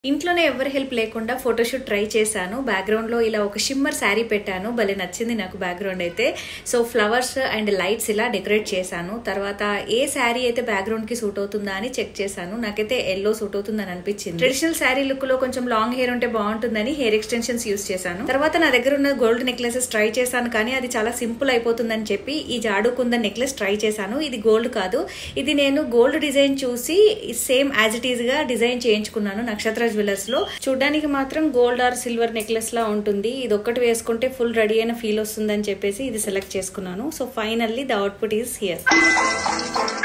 ఇంట్లోనే ఎవరి హెల్ప్ లేకుండా ఫోటోషూట్ ట్రై చేశాను బ్యాక్గ్రౌండ్లో ఇలా ఒక షిమ్మర్ శారీ పెట్టాను భలే నచ్చింది నాకు బ్యాక్గ్రౌండ్ అయితే సో ఫ్లవర్స్ అండ్ లైట్స్ ఇలా డెకరేట్ చేశాను తర్వాత ఏ శారీ అయితే బ్యాక్గ్రౌండ్కి సూట్ అవుతుందా అని చెక్ చేశాను నాకైతే ఎల్లో సూట్ అవుతుందని అనిపించింది ట్రెడిషనల్ శారీ లుక్లో కొంచెం లాంగ్ హెయిర్ ఉంటే బాగుంటుందని హెయిర్ ఎక్స్టెన్షన్స్ యూస్ చేశాను తర్వాత నా దగ్గర ఉన్న గోల్డ్ నెక్లెసెస్ ట్రై చేశాను కానీ అది చాలా సింపుల్ అయిపోతుందని చెప్పి ఈ జాడుకుంద నెక్లెస్ ట్రై చేశాను ఇది గోల్డ్ కాదు ఇది నేను గోల్డ్ డిజైన్ చూసి సేమ్ యాజ్ ఇట్ ఈస్ గా డిజైన్ చేయించుకున్నాను నక్షత్ర జ్యువెలర్స్ లో చూడడానికి మాత్రం గోల్డ్ ఆర్ సిల్వర్ నెక్లెస్ లా ఉంటుంది ఇది ఒక్కటి వేసుకుంటే ఫుల్ రెడీ అయిన ఫీల్ వస్తుందని చెప్పేసి ఇది సెలెక్ట్ చేసుకున్నాను so finally the output is here